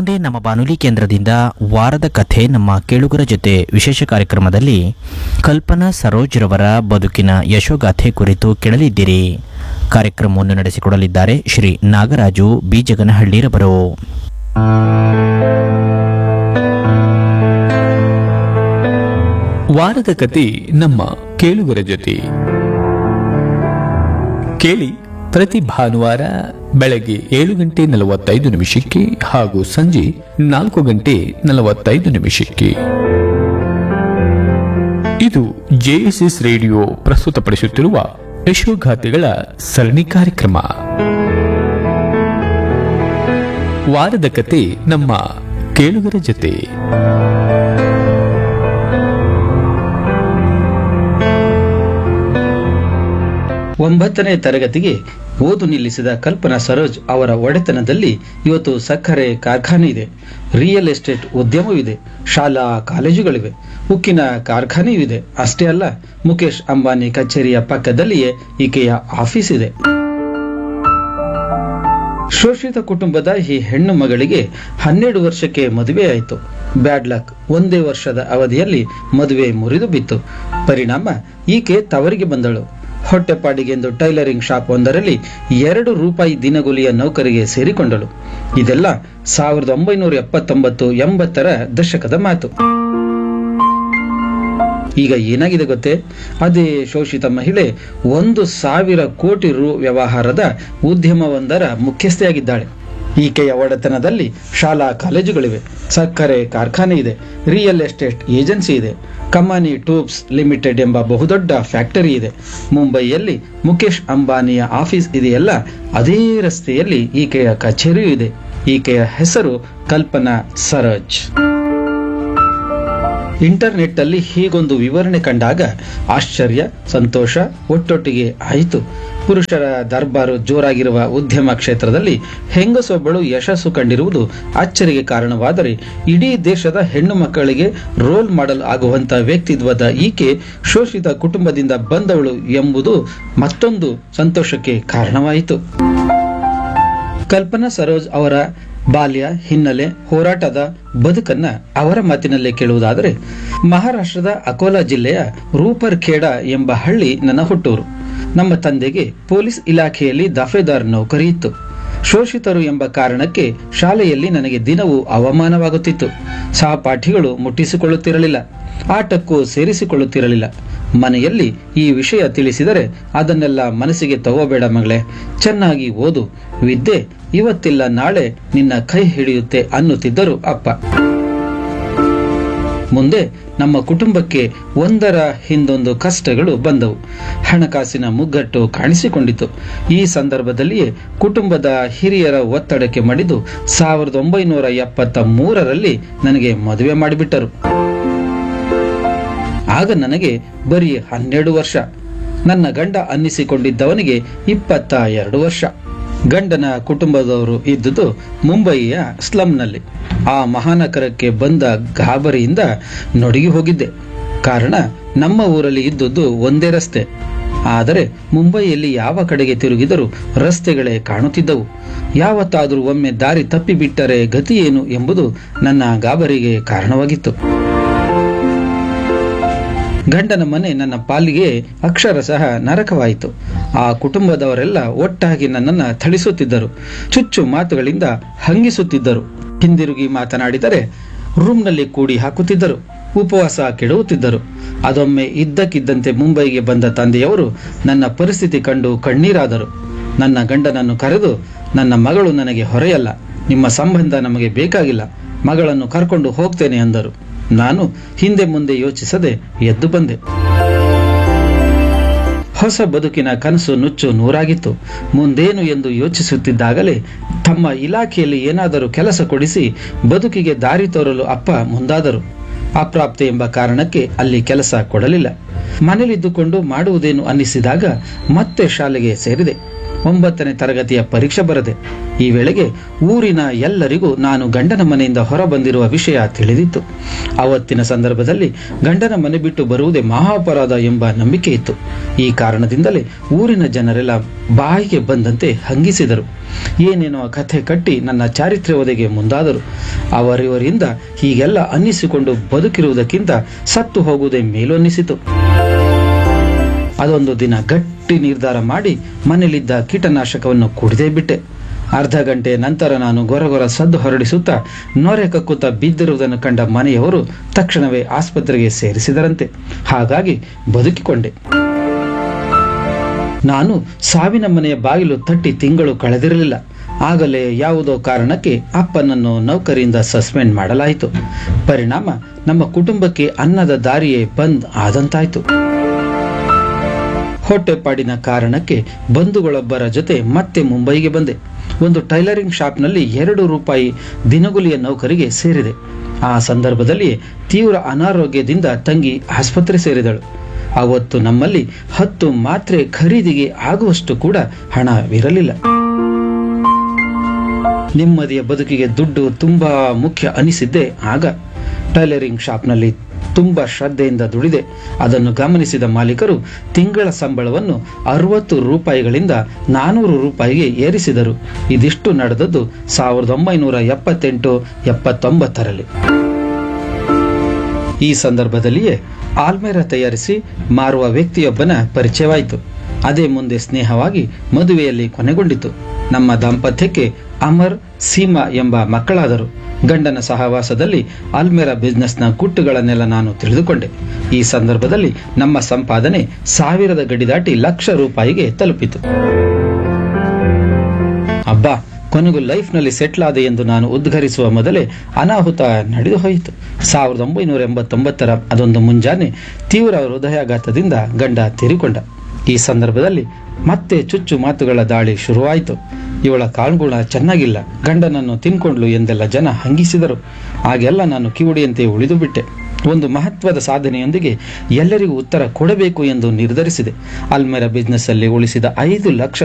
ಮುಂದೆ ನಮ್ಮ ಬಾನುಲಿ ಕೇಂದ್ರದಿಂದ ವಾರದ ಕಥೆ ನಮ್ಮ ಕೇಳುಗರ ಜೊತೆ ವಿಶೇಷ ಕಾರ್ಯಕ್ರಮದಲ್ಲಿ ಕಲ್ಪನಾ ಸರೋಜ್ರವರ ಬದುಕಿನ ಯಶೋಗಾಥೆ ಕುರಿತು ಕೇಳಲಿದ್ದೀರಿ ಕಾರ್ಯಕ್ರಮವನ್ನು ನಡೆಸಿಕೊಡಲಿದ್ದಾರೆ ಶ್ರೀ ನಾಗರಾಜು ಬೀಜಗನಹಳ್ಳಿರವರು ವಾರದ ಕತೆ ನಮ್ಮ ಕೇಳುಗರ ಜೊತೆ ಕೇಳಿ ಪ್ರತಿ ಭಾನುವಾರ ಬೆಳಗ್ಗೆ ಏಳು ಗಂಟೆ ನಲವತ್ತೈದು ನಿಮಿಷಕ್ಕೆ ಹಾಗೂ ಸಂಜೆ ನಾಲ್ಕು ಗಂಟೆ ನಲವತ್ತೈದು ನಿಮಿಷಕ್ಕೆ ಇದು ಜೆಎಸ್ಎಸ್ ರೇಡಿಯೋ ಪ್ರಸ್ತುತಪಡಿಸುತ್ತಿರುವ ಯಶೋಗಾಥೆಗಳ ಸರಣಿ ಕಾರ್ಯಕ್ರಮ ವಾರದ ಕತೆ ನಮ್ಮ ಕೇಳುಗರ ಜೊತೆ ಒಂಬತ್ತನೇ ತರಗತಿಗೆ ಓದು ನಿಲ್ಲಿಸಿದ ಕಲ್ಪನಾ ಸರೋಜ್ ಅವರ ಒಡೆತನದಲ್ಲಿ ಇವತ್ತು ಸಕ್ಕರೆ ಕಾರ್ಖಾನೆ ಇದೆ ರಿಯಲ್ ಎಸ್ಟೇಟ್ ಉದ್ಯಮವಿದೆ ಶಾಲಾ ಕಾಲೇಜುಗಳಿವೆ ಉಕ್ಕಿನ ಕಾರ್ಖಾನೆಯೂ ಇದೆ ಅಷ್ಟೇ ಅಲ್ಲ ಮುಖೇಶ್ ಅಂಬಾನಿ ಕಚೇರಿಯ ಪಕ್ಕದಲ್ಲಿಯೇ ಈಕೆಯ ಆಫೀಸ್ ಇದೆ ಶೋಷಿತ ಕುಟುಂಬದ ಈ ಹೆಣ್ಣು ಮಗಳಿಗೆ ಹನ್ನೆರಡು ವರ್ಷಕ್ಕೆ ಮದುವೆಯಾಯಿತು ಬ್ಯಾಡ್ ಲಕ್ ಒಂದೇ ವರ್ಷದ ಅವಧಿಯಲ್ಲಿ ಮದುವೆ ಮುರಿದು ಬಿತ್ತು ಪರಿಣಾಮ ಈಕೆ ತವರಿಗೆ ಬಂದಳು ಹೊಟ್ಟೆಪಾಡಿಗೆಂದು ಟೈಲರಿಂಗ್ ಶಾಪ್ ಒಂದರಲ್ಲಿ ಎರಡು ರೂಪಾಯಿ ದಿನಗೂಲಿಯ ನೌಕರಿಗೆ ಸೇರಿಕೊಂಡಳು ಇದೆಲ್ಲ ಸಾವಿರದ ಒಂಬೈನೂರ ಎಪ್ಪತ್ತೊಂಬತ್ತು ಎಂಬತ್ತರ ದಶಕದ ಮಾತು ಈಗ ಏನಾಗಿದೆ ಗೊತ್ತೇ ಅದೇ ಶೋಷಿತ ಮಹಿಳೆ ಒಂದು ಸಾವಿರ ಕೋಟಿ ರು ವ್ಯವಹಾರದ ಉದ್ಯಮವೊಂದರ ಮುಖ್ಯಸ್ಥೆಯಾಗಿದ್ದಾಳೆ ಈಕೆಯ ಒಡೆತನದಲ್ಲಿ ಶಾಲಾ ಕಾಲೇಜುಗಳಿವೆ ಸಕ್ಕರೆ ಕಾರ್ಖಾನೆ ಇದೆ ರಿಯಲ್ ಎಸ್ಟೇಟ್ ಏಜೆನ್ಸಿ ಇದೆ ಕಮಾನಿ ಟ್ಯೂಬ್ಸ್ ಲಿಮಿಟೆಡ್ ಎಂಬ ಬಹುದೊಡ್ಡ ಫ್ಯಾಕ್ಟರಿ ಇದೆ ಮುಂಬೈಯಲ್ಲಿ ಮುಖೇಶ್ ಅಂಬಾನಿಯ ಆಫೀಸ್ ಇದೆಯಲ್ಲ ಅದೇ ರಸ್ತೆಯಲ್ಲಿ ಈಕೆಯ ಕಚೇರಿಯೂ ಇದೆ ಈಕೆಯ ಹೆಸರು ಕಲ್ಪನಾ ಸರೋಜ್ ಇಂಟರ್ನೆಟ್ ಅಲ್ಲಿ ಹೀಗೊಂದು ವಿವರಣೆ ಕಂಡಾಗ ಆಶ್ಚರ್ಯ ಸಂತೋಷ ಒಟ್ಟೊಟ್ಟಿಗೆ ಆಯಿತು ಪುರುಷರ ದರ್ಬಾರು ಜೋರಾಗಿರುವ ಉದ್ಯಮ ಕ್ಷೇತ್ರದಲ್ಲಿ ಹೆಂಗಸೊಬ್ಬಳು ಯಶಸ್ಸು ಕಂಡಿರುವುದು ಅಚ್ಚರಿಗೆ ಕಾರಣವಾದರೆ ಇಡೀ ದೇಶದ ಹೆಣ್ಣು ಮಕ್ಕಳಿಗೆ ರೋಲ್ ಮಾಡಲ್ ಆಗುವಂತ ವ್ಯಕ್ತಿತ್ವದ ಈಕೆ ಶೋಷಿತ ಕುಟುಂಬದಿಂದ ಬಂದವಳು ಎಂಬುದು ಮತ್ತೊಂದು ಸಂತೋಷಕ್ಕೆ ಕಾರಣವಾಯಿತು ಕಲ್ಪನಾ ಸರೋಜ್ ಅವರ ಬಾಲ್ಯ ಹಿನ್ನೆಲೆ ಹೋರಾಟದ ಬದುಕನ್ನ ಅವರ ಮಾತಿನಲ್ಲೇ ಕೇಳುವುದಾದರೆ ಮಹಾರಾಷ್ಟ್ರದ ಅಕೋಲಾ ಜಿಲ್ಲೆಯ ರೂಪರ್ ಖೇಡಾ ಎಂಬ ಹಳ್ಳಿ ನನ್ನ ಹುಟ್ಟೂರು ನಮ್ಮ ತಂದೆಗೆ ಪೊಲೀಸ್ ಇಲಾಖೆಯಲ್ಲಿ ದಫೇದಾರ್ ನೌಕರಿ ಇತ್ತು ಶೋಷಿತರು ಎಂಬ ಕಾರಣಕ್ಕೆ ಶಾಲೆಯಲ್ಲಿ ನನಗೆ ದಿನವೂ ಅವಮಾನವಾಗುತ್ತಿತ್ತು ಸಹಪಾಠಿಗಳು ಮುಟ್ಟಿಸಿಕೊಳ್ಳುತ್ತಿರಲಿಲ್ಲ ಆಟಕ್ಕೂ ಸೇರಿಸಿಕೊಳ್ಳುತ್ತಿರಲಿಲ್ಲ ಮನೆಯಲ್ಲಿ ಈ ವಿಷಯ ತಿಳಿಸಿದರೆ ಅದನ್ನೆಲ್ಲ ಮನಸ್ಸಿಗೆ ತಗೋಬೇಡ ಮಗಳೇ ಚೆನ್ನಾಗಿ ಓದು ವಿದ್ಯೆ ಇವತ್ತಿಲ್ಲ ನಾಳೆ ನಿನ್ನ ಕೈ ಹಿಡಿಯುತ್ತೆ ಅನ್ನುತ್ತಿದ್ದರು ಅಪ್ಪ ಮುಂದೆ ನಮ್ಮ ಕುಟುಂಬಕ್ಕೆ ಒಂದರ ಹಿಂದೊಂದು ಕಷ್ಟಗಳು ಬಂದವು ಹಣಕಾಸಿನ ಮುಗ್ಗಟ್ಟು ಕಾಣಿಸಿಕೊಂಡಿತು ಈ ಸಂದರ್ಭದಲ್ಲಿಯೇ ಕುಟುಂಬದ ಹಿರಿಯರ ಒತ್ತಡಕ್ಕೆ ಮಡಿದು ಸಾವಿರದ ಒಂಬೈನೂರ ಎಪ್ಪತ್ತ ಮೂರರಲ್ಲಿ ನನಗೆ ಮದುವೆ ಮಾಡಿಬಿಟ್ಟರು ಆಗ ನನಗೆ ಬರೀ ಹನ್ನೆರಡು ವರ್ಷ ನನ್ನ ಗಂಡ ಅನ್ನಿಸಿಕೊಂಡಿದ್ದವನಿಗೆ ಇಪ್ಪತ್ತ ಎರಡು ವರ್ಷ ಗಂಡನ ಕುಟುಂಬದವರು ಇದ್ದುದು ಮುಂಬಯಿಯ ಸ್ಲಂನಲ್ಲಿ ಆ ಮಹಾನಗರಕ್ಕೆ ಬಂದ ಗಾಬರಿಯಿಂದ ನೊಡಗಿ ಹೋಗಿದ್ದೆ ಕಾರಣ ನಮ್ಮ ಊರಲ್ಲಿ ಇದ್ದುದು ಒಂದೇ ರಸ್ತೆ ಆದರೆ ಮುಂಬಯಿಯಲ್ಲಿ ಯಾವ ಕಡೆಗೆ ತಿರುಗಿದರೂ ರಸ್ತೆಗಳೇ ಕಾಣುತ್ತಿದ್ದವು ಯಾವತ್ತಾದರೂ ಒಮ್ಮೆ ದಾರಿ ತಪ್ಪಿಬಿಟ್ಟರೆ ಗತಿ ಏನು ಎಂಬುದು ನನ್ನ ಗಾಬರಿಗೆ ಕಾರಣವಾಗಿತ್ತು ಗಂಡನ ಮನೆ ನನ್ನ ಪಾಲಿಗೆ ಅಕ್ಷರ ಸಹ ನರಕವಾಯಿತು ಆ ಕುಟುಂಬದವರೆಲ್ಲ ಒಟ್ಟಾಗಿ ನನ್ನನ್ನ ಥಳಿಸುತ್ತಿದ್ದರು ಚುಚ್ಚು ಮಾತುಗಳಿಂದ ಹಂಗಿಸುತ್ತಿದ್ದರು ಹಿಂದಿರುಗಿ ಮಾತನಾಡಿದರೆ ರೂಮ್ನಲ್ಲಿ ಕೂಡಿ ಹಾಕುತ್ತಿದ್ದರು ಉಪವಾಸ ಕೆಡುವುತ್ತಿದ್ದರು ಅದೊಮ್ಮೆ ಇದ್ದಕ್ಕಿದ್ದಂತೆ ಮುಂಬೈಗೆ ಬಂದ ತಂದೆಯವರು ನನ್ನ ಪರಿಸ್ಥಿತಿ ಕಂಡು ಕಣ್ಣೀರಾದರು ನನ್ನ ಗಂಡನನ್ನು ಕರೆದು ನನ್ನ ಮಗಳು ನನಗೆ ಹೊರೆಯಲ್ಲ ನಿಮ್ಮ ಸಂಬಂಧ ನಮಗೆ ಬೇಕಾಗಿಲ್ಲ ಮಗಳನ್ನು ಕರ್ಕೊಂಡು ಹೋಗ್ತೇನೆ ಅಂದರು ನಾನು ಹಿಂದೆ ಮುಂದೆ ಯೋಚಿಸದೆ ಎದ್ದು ಬಂದೆ ಹೊಸ ಬದುಕಿನ ಕನಸು ನುಚ್ಚು ನೂರಾಗಿತ್ತು ಮುಂದೇನು ಎಂದು ಯೋಚಿಸುತ್ತಿದ್ದಾಗಲೇ ತಮ್ಮ ಇಲಾಖೆಯಲ್ಲಿ ಏನಾದರೂ ಕೆಲಸ ಕೊಡಿಸಿ ಬದುಕಿಗೆ ದಾರಿ ತೋರಲು ಅಪ್ಪ ಮುಂದಾದರು ಅಪ್ರಾಪ್ತೆ ಎಂಬ ಕಾರಣಕ್ಕೆ ಅಲ್ಲಿ ಕೆಲಸ ಕೊಡಲಿಲ್ಲ ಮನೆಯಲ್ಲಿದ್ದುಕೊಂಡು ಮಾಡುವುದೇನು ಅನ್ನಿಸಿದಾಗ ಮತ್ತೆ ಶಾಲೆಗೆ ಸೇರಿದೆ ಒಂಬತ್ತನೇ ತರಗತಿಯ ಪರೀಕ್ಷೆ ಬರದೆ ಈ ವೇಳೆಗೆ ಊರಿನ ಎಲ್ಲರಿಗೂ ನಾನು ಗಂಡನ ಮನೆಯಿಂದ ಹೊರ ಬಂದಿರುವ ವಿಷಯ ತಿಳಿದಿತ್ತು ಅವತ್ತಿನ ಸಂದರ್ಭದಲ್ಲಿ ಗಂಡನ ಮನೆ ಬಿಟ್ಟು ಬರುವುದೇ ಮಹಾಪರಾಧ ಎಂಬ ನಂಬಿಕೆ ಇತ್ತು ಈ ಕಾರಣದಿಂದಲೇ ಊರಿನ ಜನರೆಲ್ಲ ಬಾಯಿಗೆ ಬಂದಂತೆ ಹಂಗಿಸಿದರು ಏನೇನೋ ಕಥೆ ಕಟ್ಟಿ ನನ್ನ ಚಾರಿತ್ರ್ಯ ಒದೆಗೆ ಮುಂದಾದರು ಅವರಿವರಿಂದ ಹೀಗೆಲ್ಲ ಅನ್ನಿಸಿಕೊಂಡು ಬದುಕಿರುವುದಕ್ಕಿಂತ ಸತ್ತು ಹೋಗುವುದೇ ಮೇಲು ಅನ್ನಿಸಿತು ಅದೊಂದು ದಿನ ಗಟ್ಟಿ ನಿರ್ಧಾರ ಮಾಡಿ ಮನೆಯಲ್ಲಿದ್ದ ಕೀಟನಾಶಕವನ್ನು ಕುಡಿದೇ ಬಿಟ್ಟೆ ಅರ್ಧ ಗಂಟೆ ನಂತರ ನಾನು ಗೊರಗೊರ ಸದ್ದು ಹೊರಡಿಸುತ್ತಾ ನೊರೆ ಕಕ್ಕುತ್ತಾ ಬಿದ್ದಿರುವುದನ್ನು ಕಂಡ ಮನೆಯವರು ತಕ್ಷಣವೇ ಆಸ್ಪತ್ರೆಗೆ ಸೇರಿಸಿದರಂತೆ ಹಾಗಾಗಿ ಬದುಕಿಕೊಂಡೆ ನಾನು ಸಾವಿನ ಮನೆಯ ಬಾಗಿಲು ತಟ್ಟಿ ತಿಂಗಳು ಕಳೆದಿರಲಿಲ್ಲ ಆಗಲೇ ಯಾವುದೋ ಕಾರಣಕ್ಕೆ ಅಪ್ಪನನ್ನು ನೌಕರಿಯಿಂದ ಸಸ್ಪೆಂಡ್ ಮಾಡಲಾಯಿತು ಪರಿಣಾಮ ನಮ್ಮ ಕುಟುಂಬಕ್ಕೆ ಅನ್ನದ ದಾರಿಯೇ ಬಂದ್ ಆದಂತಾಯ್ತು ಹೊಟ್ಟೆಪಾಡಿನ ಕಾರಣಕ್ಕೆ ಬಂಧುಗಳೊಬ್ಬರ ಜೊತೆ ಮತ್ತೆ ಮುಂಬೈಗೆ ಬಂದೆ ಒಂದು ಟೈಲರಿಂಗ್ ಶಾಪ್ನಲ್ಲಿ ಎರಡು ರೂಪಾಯಿ ದಿನಗೂಲಿಯ ನೌಕರಿಗೆ ಸೇರಿದೆ ಆ ಸಂದರ್ಭದಲ್ಲಿ ತೀವ್ರ ಅನಾರೋಗ್ಯದಿಂದ ತಂಗಿ ಆಸ್ಪತ್ರೆ ಸೇರಿದಳು ಅವತ್ತು ನಮ್ಮಲ್ಲಿ ಹತ್ತು ಮಾತ್ರೆ ಖರೀದಿಗೆ ಆಗುವಷ್ಟು ಕೂಡ ಹಣವಿರಲಿಲ್ಲ ನೆಮ್ಮದಿಯ ಬದುಕಿಗೆ ದುಡ್ಡು ತುಂಬಾ ಮುಖ್ಯ ಅನಿಸಿದ್ದೇ ಆಗ ಟೈಲರಿಂಗ್ ಶಾಪ್ನಲ್ಲಿ ತುಂಬಾ ಶ್ರದ್ಧೆಯಿಂದ ದುಡಿದೆ ಅದನ್ನು ಗಮನಿಸಿದ ಮಾಲೀಕರು ತಿಂಗಳ ಸಂಬಳವನ್ನು ಅರವತ್ತು ರೂಪಾಯಿಗಳಿಂದ ನಾನೂರು ರೂಪಾಯಿಗೆ ಏರಿಸಿದರು ಇದಿಷ್ಟು ನಡೆದದ್ದು ಸಾವಿರದ ಒಂಬೈನೂರ ಎಪ್ಪತ್ತೆಂಟು ಎಪ್ಪತ್ತೊಂಬತ್ತರಲ್ಲಿ ಈ ಸಂದರ್ಭದಲ್ಲಿಯೇ ಆಲ್ಮೇರ ತಯಾರಿಸಿ ಮಾರುವ ವ್ಯಕ್ತಿಯೊಬ್ಬನ ಪರಿಚಯವಾಯಿತು ಅದೇ ಮುಂದೆ ಸ್ನೇಹವಾಗಿ ಮದುವೆಯಲ್ಲಿ ಕೊನೆಗೊಂಡಿತು ನಮ್ಮ ದಾಂಪತ್ಯಕ್ಕೆ ಅಮರ್ ಸೀಮಾ ಎಂಬ ಮಕ್ಕಳಾದರು ಗಂಡನ ಸಹವಾಸದಲ್ಲಿ ಅಲ್ಮೇರಾ ಬಿಸ್ನೆಸ್ನ ಗುಟ್ಟುಗಳನ್ನೆಲ್ಲ ನಾನು ತಿಳಿದುಕೊಂಡೆ ಈ ಸಂದರ್ಭದಲ್ಲಿ ನಮ್ಮ ಸಂಪಾದನೆ ಸಾವಿರದ ಗಡಿ ದಾಟಿ ಲಕ್ಷ ರೂಪಾಯಿಗೆ ತಲುಪಿತು ಅಬ್ಬಾ ಕೊನೆಗೂ ಲೈಫ್ನಲ್ಲಿ ಸೆಟ್ಲ್ ಆದೆ ಎಂದು ನಾನು ಉದ್ಘರಿಸುವ ಮೊದಲೇ ಅನಾಹುತ ನಡೆದು ಹೋಯಿತು ಸಾವಿರದ ಒಂಬೈನೂರ ಎಂಬತ್ತೊಂಬತ್ತರ ಅದೊಂದು ಮುಂಜಾನೆ ತೀವ್ರ ಹೃದಯಾಘಾತದಿಂದ ಗಂಡ ತೀರಿಕೊಂಡ ಈ ಸಂದರ್ಭದಲ್ಲಿ ಮತ್ತೆ ಚುಚ್ಚು ಮಾತುಗಳ ದಾಳಿ ಶುರುವಾಯಿತು ಇವಳ ಕಾಳ್ಗುಣ ಚೆನ್ನಾಗಿಲ್ಲ ಗಂಡನನ್ನು ತಿನ್ಕೊಂಡ್ಲು ಎಂದೆಲ್ಲ ಜನ ಹಂಗಿಸಿದರು ಆಗೆಲ್ಲ ನಾನು ಕಿವುಡಿಯಂತೆ ಉಳಿದು ಬಿಟ್ಟೆ ಒಂದು ಮಹತ್ವದ ಸಾಧನೆಯೊಂದಿಗೆ ಎಲ್ಲರಿಗೂ ಉತ್ತರ ಕೊಡಬೇಕು ಎಂದು ನಿರ್ಧರಿಸಿದೆ ಅಲ್ಮೇರ ಬಿಸ್ನೆಸ್ ಅಲ್ಲಿ ಉಳಿಸಿದ ಐದು ಲಕ್ಷ